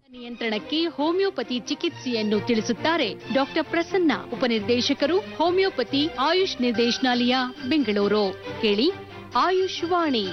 ನಿಯಂತ್ರಣಕ್ಕೆ ಹೋಮಿಯೋಪತಿ ಚಿಕಿತ್ಸೆಯನ್ನು ತಿಳಿಸುತ್ತಾರೆ ಡಾಕ್ಟರ್ ಪ್ರಸನ್ನ ಉಪನಿರ್ದೇಶಕರು ಹೋಮಿಯೋಪತಿ ಆಯುಷ್ ನಿರ್ದೇಶನಾಲಯ ಬೆಂಗಳೂರು ಕೇಳಿ ಆಯುಷ್ ವಾಣಿ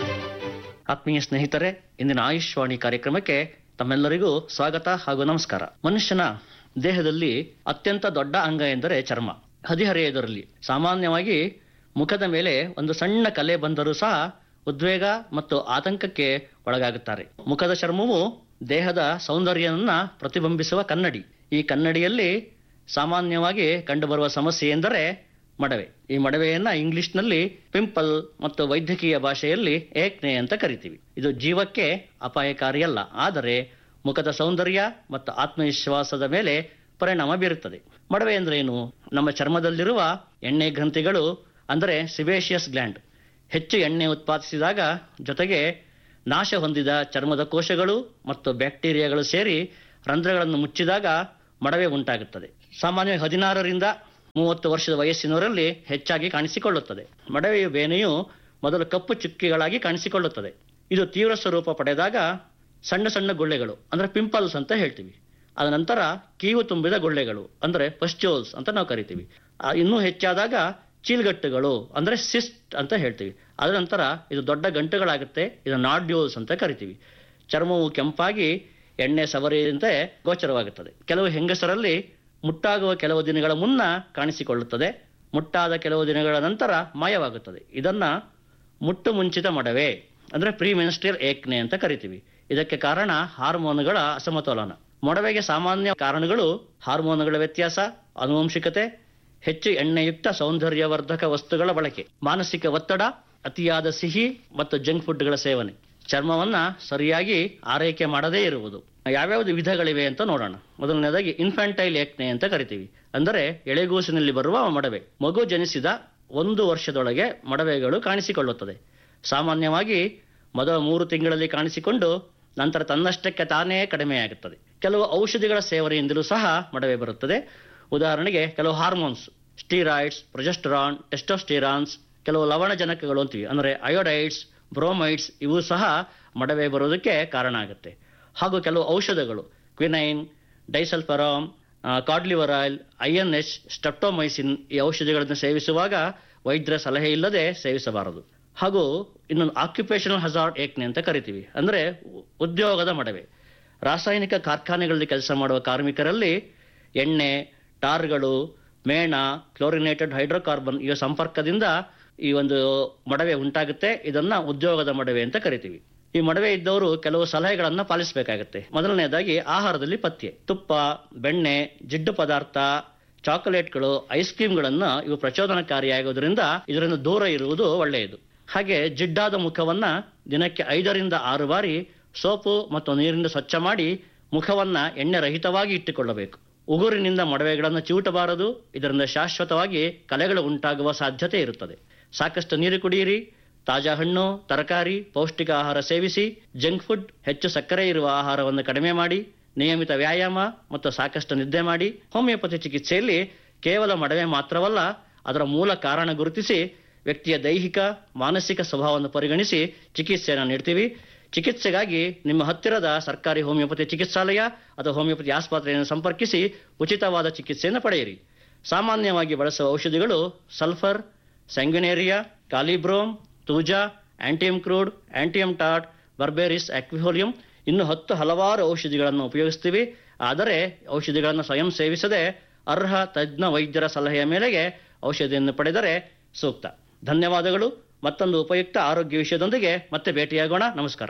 ಆತ್ಮೀಯ ಸ್ನೇಹಿತರೆ ಇಂದಿನ ಆಯುಷ್ವಾಣಿ ಕಾರ್ಯಕ್ರಮಕ್ಕೆ ತಮ್ಮೆಲ್ಲರಿಗೂ ಸ್ವಾಗತ ಹಾಗೂ ನಮಸ್ಕಾರ ಮನುಷ್ಯನ ದೇಹದಲ್ಲಿ ಅತ್ಯಂತ ದೊಡ್ಡ ಅಂಗ ಎಂದರೆ ಚರ್ಮ ಹದಿಹರೆಯದರಲ್ಲಿ ಸಾಮಾನ್ಯವಾಗಿ ಮುಖದ ಮೇಲೆ ಒಂದು ಸಣ್ಣ ಕಲೆ ಬಂದರೂ ಸಹ ಉದ್ವೇಗ ಮತ್ತು ಆತಂಕಕ್ಕೆ ಒಳಗಾಗುತ್ತಾರೆ ಮುಖದ ಚರ್ಮವು ದೇಹದ ಸೌಂದರ್ಯವನ್ನ ಪ್ರತಿಬಿಂಬಿಸುವ ಕನ್ನಡಿ ಈ ಕನ್ನಡಿಯಲ್ಲಿ ಸಾಮಾನ್ಯವಾಗಿ ಕಂಡುಬರುವ ಸಮಸ್ಯೆ ಎಂದರೆ ಮಡವೆ ಈ ಮಡವೆಯನ್ನ ಇಂಗ್ಲಿಷ್ನಲ್ಲಿ ಪಿಂಪಲ್ ಮತ್ತು ವೈದ್ಯಕೀಯ ಭಾಷೆಯಲ್ಲಿ ಏಕ್ನೆ ಅಂತ ಕರಿತೀವಿ ಇದು ಜೀವಕ್ಕೆ ಅಪಾಯಕಾರಿಯಲ್ಲ ಆದರೆ ಮುಖದ ಸೌಂದರ್ಯ ಮತ್ತು ಆತ್ಮವಿಶ್ವಾಸದ ಮೇಲೆ ಪರಿಣಾಮ ಬೀರುತ್ತದೆ ಮಡವೆ ಅಂದ್ರೆ ಏನು ನಮ್ಮ ಚರ್ಮದಲ್ಲಿರುವ ಎಣ್ಣೆ ಗ್ರಂಥಿಗಳು ಅಂದರೆ ಸಿಬೇಷಿಯಸ್ ಗ್ಲ್ಯಾಂಡ್ ಹೆಚ್ಚು ಎಣ್ಣೆ ಉತ್ಪಾದಿಸಿದಾಗ ಜೊತೆಗೆ ನಾಶ ಹೊಂದಿದ ಚರ್ಮದ ಕೋಶಗಳು ಮತ್ತು ಬ್ಯಾಕ್ಟೀರಿಯಾಗಳು ಸೇರಿ ರಂಧ್ರಗಳನ್ನು ಮುಚ್ಚಿದಾಗ ಮಡವೆ ಉಂಟಾಗುತ್ತದೆ ಸಾಮಾನ್ಯವಾಗಿ ಹದಿನಾರರಿಂದ ಮೂವತ್ತು ವರ್ಷದ ವಯಸ್ಸಿನವರಲ್ಲಿ ಹೆಚ್ಚಾಗಿ ಕಾಣಿಸಿಕೊಳ್ಳುತ್ತದೆ ಮಡವೆಯ ಬೇನೆಯು ಮೊದಲು ಕಪ್ಪು ಚುಕ್ಕಿಗಳಾಗಿ ಕಾಣಿಸಿಕೊಳ್ಳುತ್ತದೆ ಇದು ತೀವ್ರ ಸ್ವರೂಪ ಪಡೆದಾಗ ಸಣ್ಣ ಸಣ್ಣ ಗುಳ್ಳೆಗಳು ಅಂದ್ರೆ ಪಿಂಪಲ್ಸ್ ಅಂತ ಹೇಳ್ತೀವಿ ಅದ ನಂತರ ಕೀವು ತುಂಬಿದ ಗುಳ್ಳೆಗಳು ಅಂದ್ರೆ ಪಸ್ಟ್ಯೂಲ್ಸ್ ಅಂತ ನಾವು ಕರಿತೀವಿ ಆ, ಇನ್ನೂ ಹೆಚ್ಚಾದಾಗ ಚೀಲ್ಗಟ್ಟುಗಳು ಅಂದ್ರೆ ಸಿಸ್ಟ್ ಅಂತ ಹೇಳ್ತೀವಿ ಅದ ನಂತರ ಇದು ದೊಡ್ಡ ಗಂಟುಗಳಾಗುತ್ತೆ ಇದು ನಾಡ್ಯೂಲ್ಸ್ ಅಂತ ಕರಿತೀವಿ ಚರ್ಮವು ಕೆಂಪಾಗಿ ಎಣ್ಣೆ ಸವರಿಯಂತೆ ಗೋಚರವಾಗುತ್ತದೆ ಕೆಲವು ಹೆಂಗಸರಲ್ಲಿ ಮುಟ್ಟಾಗುವ ಕೆಲವು ದಿನಗಳ ಮುನ್ನ ಕಾಣಿಸಿಕೊಳ್ಳುತ್ತದೆ ಮುಟ್ಟಾದ ಕೆಲವು ದಿನಗಳ ನಂತರ ಮಾಯವಾಗುತ್ತದೆ ಇದನ್ನ ಮುಟ್ಟು ಮುಂಚಿತ ಮಡವೆ ಅಂದ್ರೆ ಪ್ರೀ ಮೆನ್ಸ್ಟ್ರಿಯಲ್ ಏಕ್ನೆ ಅಂತ ಕರಿತೀವಿ ಇದಕ್ಕೆ ಕಾರಣ ಹಾರ್ಮೋನುಗಳ ಅಸಮತೋಲನ ಮೊಡವೆಗೆ ಸಾಮಾನ್ಯ ಕಾರಣಗಳು ಹಾರ್ಮೋನುಗಳ ವ್ಯತ್ಯಾಸ ಆನುವಂಶಿಕತೆ ಹೆಚ್ಚು ಎಣ್ಣೆಯುಕ್ತ ಸೌಂದರ್ಯವರ್ಧಕ ವಸ್ತುಗಳ ಬಳಕೆ ಮಾನಸಿಕ ಒತ್ತಡ ಅತಿಯಾದ ಸಿಹಿ ಮತ್ತು ಜಂಕ್ ಫುಡ್ಗಳ ಸೇವನೆ ಚರ್ಮವನ್ನ ಸರಿಯಾಗಿ ಆರೈಕೆ ಮಾಡದೇ ಇರುವುದು ಯಾವ್ಯಾವ್ದು ವಿಧಗಳಿವೆ ಅಂತ ನೋಡೋಣ ಮೊದಲನೇದಾಗಿ ಇನ್ಫ್ಯಾಂಟೈಲ್ ಏಕ್ನೆ ಅಂತ ಕರಿತೀವಿ ಅಂದರೆ ಎಳೆಗೂಸಿನಲ್ಲಿ ಬರುವ ಮಡವೆ ಮಗು ಜನಿಸಿದ ಒಂದು ವರ್ಷದೊಳಗೆ ಮಡವೆಗಳು ಕಾಣಿಸಿಕೊಳ್ಳುತ್ತದೆ ಸಾಮಾನ್ಯವಾಗಿ ಮೊದಲ ಮೂರು ತಿಂಗಳಲ್ಲಿ ಕಾಣಿಸಿಕೊಂಡು ನಂತರ ತನ್ನಷ್ಟಕ್ಕೆ ತಾನೇ ಕಡಿಮೆಯಾಗುತ್ತದೆ ಕೆಲವು ಔಷಧಿಗಳ ಸೇವನೆಯಿಂದಲೂ ಸಹ ಮಡವೆ ಬರುತ್ತದೆ ಉದಾಹರಣೆಗೆ ಕೆಲವು ಹಾರ್ಮೋನ್ಸ್ ಸ್ಟೀರಾಯ್ಡ್ಸ್ ಪ್ರೊಜೆಸ್ಟರಾನ್ ಟೆಸ್ಟೋಸ್ಟಿರಾನ್ಸ್ ಕೆಲವು ಲವಣಜನಕಗಳು ಅಂತೀವಿ ಅಂದರೆ ಅಯೋಡೈಡ್ಸ್ ಬ್ರೋಮೈಡ್ಸ್ ಇವು ಸಹ ಮಡವೆ ಬರೋದಕ್ಕೆ ಕಾರಣ ಆಗುತ್ತೆ ಹಾಗೂ ಕೆಲವು ಔಷಧಗಳು quinine disulfiram cod liver oil I N H streptomycin ಈ ಔಷಧಿಗಳನ್ನು ಸೇವಿಸುವಾಗ ವೈದ್ಯರ ಸಲಹೆ ಇಲ್ಲದೆ ಸೇವಿಸಬಾರದು ಹಾಗೂ ಇನ್ನೊಂದು ಆಕ್ಯುಪೇಷನಲ್ ಹಜಾರ್ಡ್ ಏಕ್ನೆ ಅಂತ ಕರಿತೀವಿ ಅಂದರೆ ಉದ್ಯೋಗದ ಮಡವೆ ರಾಸಾಯನಿಕ ಕಾರ್ಖಾನೆಗಳಲ್ಲಿ ಕೆಲಸ ಮಾಡುವ ಕಾರ್ಮಿಕರಲ್ಲಿ ಎಣ್ಣೆ ಟಾರ್ಗಳು ಮೇಣ ಕ್ಲೋರಿನೇಟೆಡ್ ಹೈಡ್ರೋಕಾರ್ಬನ್ ಇವ ಸಂಪರ್ಕದಿಂದ ಈ ಒಂದು ಮಡವೆ ಉಂಟಾಗುತ್ತೆ ಇದನ್ನ ಉದ್ಯೋಗದ ಮಡವೆ ಅಂತ ಕರಿತೀವಿ ಈ ಮಡವೆ ಇದ್ದವರು ಕೆಲವು ಸಲಹೆಗಳನ್ನ ಪಾಲಿಸಬೇಕಾಗುತ್ತೆ ಮೊದಲನೇದಾಗಿ ಆಹಾರದಲ್ಲಿ ಪಥ್ಯ ತುಪ್ಪ ಬೆಣ್ಣೆ ಜಿಡ್ಡು ಪದಾರ್ಥ ಚಾಕೊಲೇಟ್ಗಳು ಐಸ್ ಕ್ರೀಮ್ಗಳನ್ನು ಇವು ಪ್ರಚೋದನಕಾರಿಯಾಗೋದ್ರಿಂದ ಇದರಿಂದ ದೂರ ಇರುವುದು ಒಳ್ಳೆಯದು ಹಾಗೆ ಜಿಡ್ಡಾದ ಮುಖವನ್ನ ದಿನಕ್ಕೆ ಐದರಿಂದ ಆರು ಬಾರಿ ಸೋಪು ಮತ್ತು ನೀರಿನಿಂದ ಸ್ವಚ್ಛ ಮಾಡಿ ಮುಖವನ್ನ ಎಣ್ಣೆ ರಹಿತವಾಗಿ ಇಟ್ಟುಕೊಳ್ಳಬೇಕು ಉಗುರಿನಿಂದ ಮೊಡವೆಗಳನ್ನು ಚಿವುಟಬಾರದು ಇದರಿಂದ ಶಾಶ್ವತವಾಗಿ ಕಲೆಗಳು ಉಂಟಾಗುವ ಸಾಧ್ಯತೆ ಇರುತ್ತದೆ ಸಾಕಷ್ಟು ನೀರು ಕುಡಿಯಿರಿ ತಾಜಾ ಹಣ್ಣು ತರಕಾರಿ ಪೌಷ್ಟಿಕ ಆಹಾರ ಸೇವಿಸಿ ಜಂಕ್ ಫುಡ್ ಹೆಚ್ಚು ಸಕ್ಕರೆ ಇರುವ ಆಹಾರವನ್ನು ಕಡಿಮೆ ಮಾಡಿ ನಿಯಮಿತ ವ್ಯಾಯಾಮ ಮತ್ತು ಸಾಕಷ್ಟು ನಿದ್ದೆ ಮಾಡಿ ಹೋಮಿಯೋಪತಿ ಚಿಕಿತ್ಸೆಯಲ್ಲಿ ಕೇವಲ ಮಡವೆ ಮಾತ್ರವಲ್ಲ ಅದರ ಮೂಲ ಕಾರಣ ಗುರುತಿಸಿ ವ್ಯಕ್ತಿಯ ದೈಹಿಕ ಮಾನಸಿಕ ಸ್ವಭಾವವನ್ನು ಪರಿಗಣಿಸಿ ಚಿಕಿತ್ಸೆಯನ್ನು ನೀಡ್ತೀವಿ ಚಿಕಿತ್ಸೆಗಾಗಿ ನಿಮ್ಮ ಹತ್ತಿರದ ಸರ್ಕಾರಿ ಹೋಮಿಯೋಪತಿ ಚಿಕಿತ್ಸಾಲಯ ಅಥವಾ ಹೋಮಿಯೋಪತಿ ಆಸ್ಪತ್ರೆಯನ್ನು ಸಂಪರ್ಕಿಸಿ ಉಚಿತವಾದ ಚಿಕಿತ್ಸೆಯನ್ನು ಪಡೆಯಿರಿ ಸಾಮಾನ್ಯವಾಗಿ ಬಳಸುವ ಔಷಧಿಗಳು sulphur sanguinaria kali brom thuja antimonium crude antimonium ಟಾಟ್ ಬರ್ಬೇರಿಸ್ ಆಕ್ವಿಹೋಲಿಯಂ ಇನ್ನು ಹತ್ತು ಹಲವಾರು ಔಷಧಿಗಳನ್ನು ಉಪಯೋಗಿಸ್ತೀವಿ ಆದರೆ ಔಷಧಿಗಳನ್ನು ಸ್ವಯಂ ಸೇವಿಸದೆ ಅರ್ಹ ತಜ್ಞ ವೈದ್ಯರ ಸಲಹೆಯ ಮೇರೆಗೆ ಔಷಧಿಯನ್ನು ಪಡೆದರೆ ಸೂಕ್ತ ಧನ್ಯವಾದಗಳು ಮತ್ತೊಂದು ಉಪಯುಕ್ತ ಆರೋಗ್ಯ ವಿಷಯದೊಂದಿಗೆ ಮತ್ತೆ ಭೇಟಿಯಾಗೋಣ ನಮಸ್ಕಾರ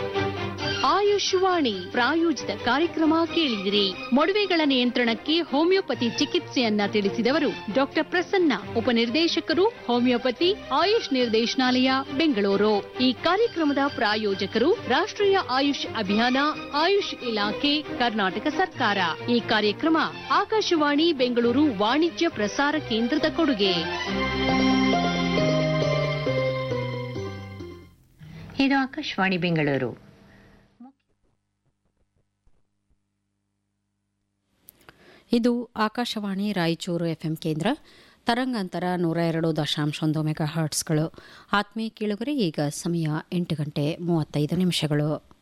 ಆಯುಷ್ ವಾಣಿ ಪ್ರಾಯೋಜಿತ ಕಾರ್ಯಕ್ರಮ ಕೇಳಿದಿರಿ ಮೊಡವೆಗಳ ನಿಯಂತ್ರಣಕ್ಕೆ ಹೋಮಿಯೋಪತಿ ಚಿಕಿತ್ಸೆಯನ್ನ ತಿಳಿಸಿದವರು ಡಾಕ್ಟರ್ ಪ್ರಸನ್ನ ಉಪನಿರ್ದೇಶಕರು ಹೋಮಿಯೋಪತಿ ಆಯುಷ್ ನಿರ್ದೇಶನಾಲಯ ಬೆಂಗಳೂರು ಈ ಕಾರ್ಯಕ್ರಮದ ಪ್ರಾಯೋಜಕರು ರಾಷ್ಟ್ರೀಯ ಆಯುಷ್ ಅಭಿಯಾನ ಆಯುಷ್ ಇಲಾಖೆ ಕರ್ನಾಟಕ ಸರ್ಕಾರ ಈ ಕಾರ್ಯಕ್ರಮ ಆಕಾಶವಾಣಿ ಬೆಂಗಳೂರು ವಾಣಿಜ್ಯ ಪ್ರಸಾರ ಕೇಂದ್ರದ ಕೊಡುಗೆ ಇದು ಆಕಾಶವಾಣಿ ಬೆಂಗಳೂರು ಇದು ಆಕಾಶವಾಣಿ ರಾಯಚೂರು ಎಫ್ಎಂ ಕೇಂದ್ರ ತರಂಗಾಂತರ ನೂರ ಎರಡು ದಶಾಂಶ ಒಂದು ಮೆಗಾ ಹರ್ಟ್ಸ್ಗಳು ಆತ್ಮೀಯ ಕೇಳುಗರೆ ಈಗ ಸಮಯ ಎಂಟು ಗಂಟೆ ಮೂವತ್ತೈದು ನಿಮಿಷಗಳು